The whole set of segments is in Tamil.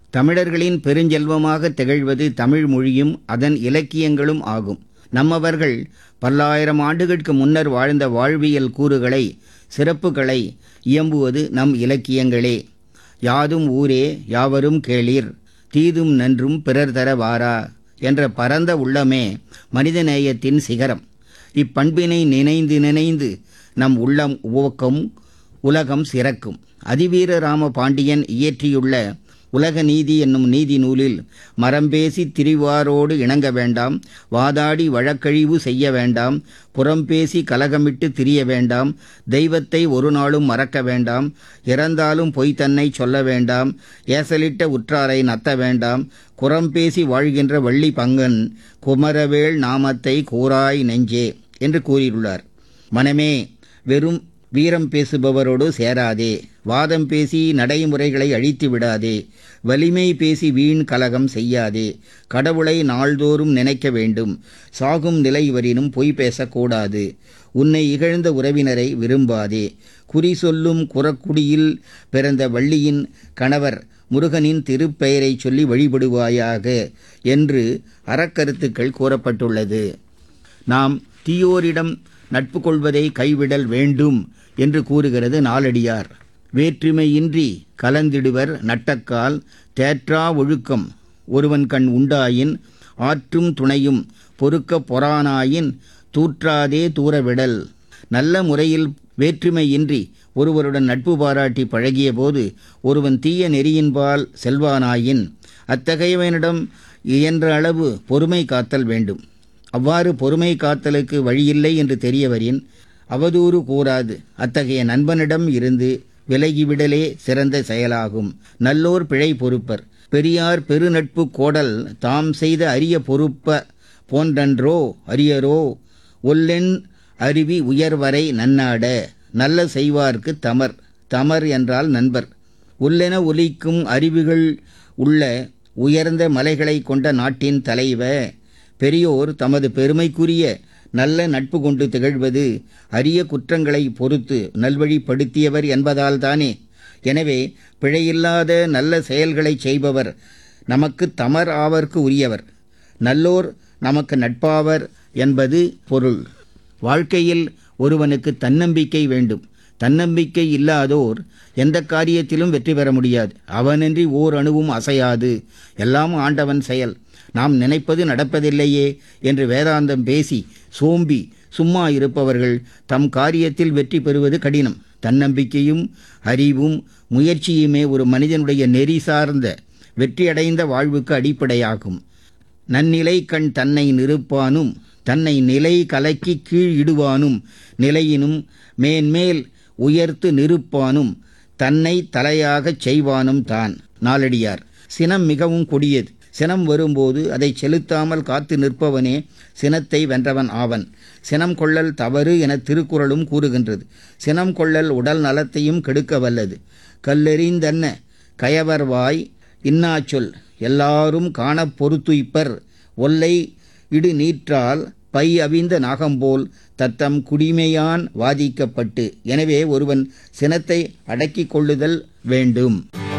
தமிழர்களின் பெருஞ்செல்வமாக திகழ்வது தமிழ் மொழியும் அதன் இலக்கியங்களும் ஆகும் நம்மவர்கள் பல்லாயிரம் ஆண்டுகளுக்கு முன்னர் வாழ்ந்த வாழ்வியல் கூறுகளை சிறப்புகளை இயம்புவது நம் இலக்கியங்களே யாதும் ஊரே யாவரும் கேளீர் தீதும் நன்றும் பிறர் தர வாரா என்ற பரந்த உள்ளமே மனிதநேயத்தின் சிகரம் இப்பண்பினை நினைந்து நினைந்து நம் உள்ளம் உவக்கும் உலகம் சிறக்கும் அதிவீர ராம பாண்டியன் இயற்றியுள்ள உலக நீதி என்னும் நீதி நூலில் மரம்பேசி திரிவாரோடு இணங்க வேண்டாம் வாதாடி வழக்கழிவு செய்ய வேண்டாம் புறம்பேசி கலகமிட்டு திரிய வேண்டாம் தெய்வத்தை ஒரு நாளும் மறக்க வேண்டாம் இறந்தாலும் பொய் தன்னை சொல்ல வேண்டாம் ஏசலிட்ட உற்றாரை நத்த வேண்டாம் குறம்பேசி வாழ்கின்ற வள்ளி பங்கன் குமரவேள் நாமத்தை கூறாய் நெஞ்சே என்று கூறியுள்ளார் மனமே வெறும் வீரம் பேசுபவரோடு சேராதே வாதம் பேசி நடைமுறைகளை அழித்து விடாதே வலிமை பேசி வீண் கலகம் செய்யாதே கடவுளை நாள்தோறும் நினைக்க வேண்டும் சாகும் நிலை வரினும் பொய் பேசக்கூடாது உன்னை இகழ்ந்த உறவினரை விரும்பாதே குறி சொல்லும் குறக்குடியில் பிறந்த வள்ளியின் கணவர் முருகனின் திருப்பெயரை சொல்லி வழிபடுவாயாக என்று அறக்கருத்துக்கள் கூறப்பட்டுள்ளது நாம் தீயோரிடம் நட்பு கொள்வதை கைவிடல் வேண்டும் என்று கூறுகிறது நாலடியார் வேற்றுமையின்றி கலந்திடுவர் நட்டக்கால் தேற்றா ஒழுக்கம் ஒருவன் கண் உண்டாயின் ஆற்றும் துணையும் பொறுக்க பொறானாயின் தூற்றாதே தூரவிடல் நல்ல முறையில் வேற்றுமையின்றி ஒருவருடன் நட்பு பாராட்டி பழகியபோது ஒருவன் தீய நெறியின்பால் செல்வானாயின் அத்தகையவனிடம் இயன்ற அளவு பொறுமை காத்தல் வேண்டும் அவ்வாறு பொறுமை காத்தலுக்கு வழியில்லை என்று தெரியவரின் அவதூறு கூறாது அத்தகைய நண்பனிடம் இருந்து விலகிவிடலே சிறந்த செயலாகும் நல்லோர் பிழை பொறுப்பர் பெரியார் பெருநட்பு கோடல் தாம் செய்த அரிய பொறுப்ப போன்றன்றோ அரியரோ ஒல்லென் அருவி உயர்வரை நன்னாட நல்ல செய்வார்க்கு தமர் தமர் என்றால் நண்பர் உள்ளென ஒலிக்கும் அருவிகள் உள்ள உயர்ந்த மலைகளை கொண்ட நாட்டின் தலைவ பெரியோர் தமது பெருமைக்குரிய நல்ல நட்பு கொண்டு திகழ்வது அரிய குற்றங்களை பொறுத்து நல்வழிப்படுத்தியவர் என்பதால்தானே எனவே பிழையில்லாத நல்ல செயல்களை செய்பவர் நமக்கு தமர் ஆவர்க்கு உரியவர் நல்லோர் நமக்கு நட்பாவர் என்பது பொருள் வாழ்க்கையில் ஒருவனுக்கு தன்னம்பிக்கை வேண்டும் தன்னம்பிக்கை இல்லாதோர் எந்த காரியத்திலும் வெற்றி பெற முடியாது அவனின்றி ஓர் அணுவும் அசையாது எல்லாம் ஆண்டவன் செயல் நாம் நினைப்பது நடப்பதில்லையே என்று வேதாந்தம் பேசி சோம்பி சும்மா இருப்பவர்கள் தம் காரியத்தில் வெற்றி பெறுவது கடினம் தன்னம்பிக்கையும் அறிவும் முயற்சியுமே ஒரு மனிதனுடைய நெறி சார்ந்த வெற்றியடைந்த வாழ்வுக்கு அடிப்படையாகும் நன்னிலை கண் தன்னை நிறுப்பானும் தன்னை நிலை கலக்கி கீழ் இடுவானும் நிலையினும் மேன்மேல் உயர்த்து நிறுப்பானும் தன்னை தலையாகச் செய்வானும் தான் நாலடியார் சினம் மிகவும் கொடியது சினம் வரும்போது அதை செலுத்தாமல் காத்து நிற்பவனே சினத்தை வென்றவன் ஆவன் சினம் கொள்ளல் தவறு என திருக்குறளும் கூறுகின்றது சினம் கொள்ளல் உடல் நலத்தையும் கெடுக்க வல்லது கல்லெறிந்தன்ன கயவர் வாய் இன்னாச்சொல் எல்லாரும் காணப் பொறுத்துய்ப்பர் ஒல்லை இடு நீற்றால் பை அவிந்த நாகம்போல் தத்தம் குடிமையான் வாதிக்கப்பட்டு எனவே ஒருவன் சினத்தை அடக்கிக் கொள்ளுதல் வேண்டும்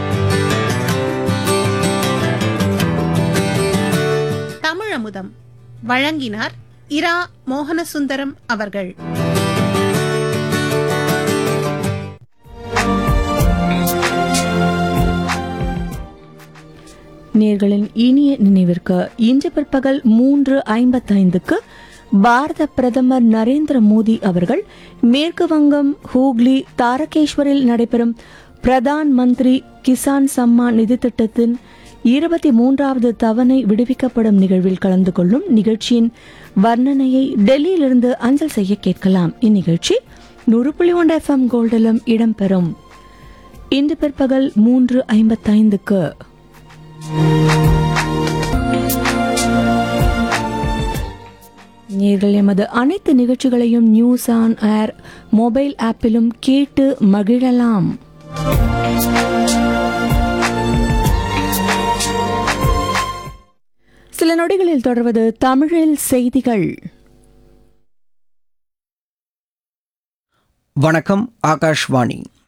தமிழமுதம் வழங்கினார் இரா மோகனசுந்தரம் அவர்கள் நேர்களின் இனிய நினைவிற்கு இன்று பிற்பகல் மூன்று ஐம்பத்தைந்துக்கு பாரத பிரதமர் நரேந்திர மோடி அவர்கள் மேற்கு வங்கம் ஹூக்ளி தாரகேஸ்வரில் நடைபெறும் பிரதான் மந்திரி கிசான் சம்மான் நிதி திட்டத்தின் இருபத்தி மூன்றாவது தவணை விடுவிக்கப்படும் நிகழ்வில் கலந்து கொள்ளும் நிகழ்ச்சியின் வர்ணனையை டெல்லியிலிருந்து அஞ்சல் செய்ய கேட்கலாம் இந்நிகழ்ச்சி நூறு புள்ளி ஒன்று எஃப்எம் கோல்டிலும் இடம்பெறும் இன்று பிற்பகல் மூன்று ஐம்பத்தைந்துக்கு நீங்கள் எமது அனைத்து நிகழ்ச்சிகளையும் நியூஸ் ஆன் ஏர் மொபைல் ஆப்பிலும் கேட்டு மகிழலாம் சில நொடிகளில் தொடர்வது தமிழில் செய்திகள் வணக்கம் ஆகாஷ்வாணி